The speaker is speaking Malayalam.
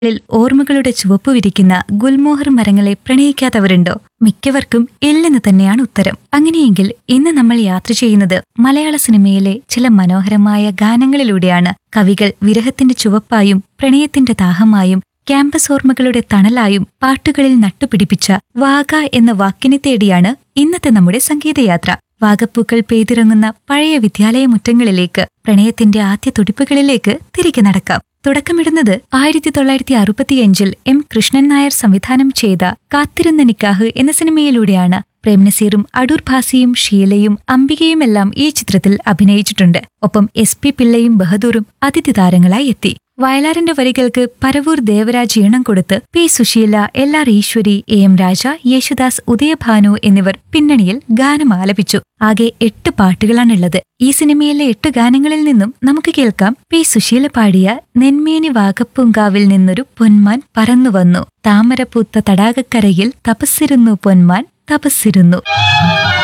ിൽ ഓർമ്മകളുടെ ചുവപ്പ് വിരിക്കുന്ന ഗുൽമോഹർ മരങ്ങളെ പ്രണയിക്കാത്തവരുണ്ടോ മിക്കവർക്കും ഇല്ലെന്ന് തന്നെയാണ് ഉത്തരം അങ്ങനെയെങ്കിൽ ഇന്ന് നമ്മൾ യാത്ര ചെയ്യുന്നത് മലയാള സിനിമയിലെ ചില മനോഹരമായ ഗാനങ്ങളിലൂടെയാണ് കവികൾ വിരഹത്തിന്റെ ചുവപ്പായും പ്രണയത്തിന്റെ ദാഹമായും ക്യാമ്പസ് ഓർമ്മകളുടെ തണലായും പാട്ടുകളിൽ നട്ടുപിടിപ്പിച്ച വാഗ എന്ന വാക്കിനെ തേടിയാണ് ഇന്നത്തെ നമ്മുടെ സംഗീതയാത്ര വാഗപ്പൂക്കൾ പെയ്തിറങ്ങുന്ന പഴയ വിദ്യാലയ മുറ്റങ്ങളിലേക്ക് പ്രണയത്തിന്റെ ആദ്യ തുടിപ്പുകളിലേക്ക് തിരികെ നടക്കാം തുടക്കമിടുന്നത് ആയിരത്തി തൊള്ളായിരത്തി അറുപത്തിയഞ്ചിൽ എം കൃഷ്ണൻ നായർ സംവിധാനം ചെയ്ത കാത്തിരുന്ന നിക്കാഹ് എന്ന സിനിമയിലൂടെയാണ് പ്രേംനസീറും അടൂർ ഭാസിയും ഷീലയും അംബികയുമെല്ലാം ഈ ചിത്രത്തിൽ അഭിനയിച്ചിട്ടുണ്ട് ഒപ്പം എസ് പി പിള്ളയും ബഹദൂറും അതിഥി താരങ്ങളായി എത്തി വയലാറിന്റെ വരികൾക്ക് പരവൂർ ദേവരാജ് ഈണം കൊടുത്ത് P Susheela L R Eswari A M Raja Yesudas Udayabhanu എന്നിവർ പിന്നണിയിൽ ഗാനം ആലപിച്ചു ആകെ എട്ട് പാട്ടുകളാണുള്ളത് ഈ സിനിമയിലെ എട്ട് ഗാനങ്ങളിൽ നിന്നും നമുക്ക് കേൾക്കാം പി സുശീല പാടിയ നെന്മേനി വാഗപ്പൂങ്കാവിൽ നിന്നൊരു പൊന്മാൻ പറന്നുവന്നു താമരപ്പൂത്ത തടാകക്കരയിൽ തപസ്സിരുന്നു പൊന്മാൻ തപസ്സിരുന്നു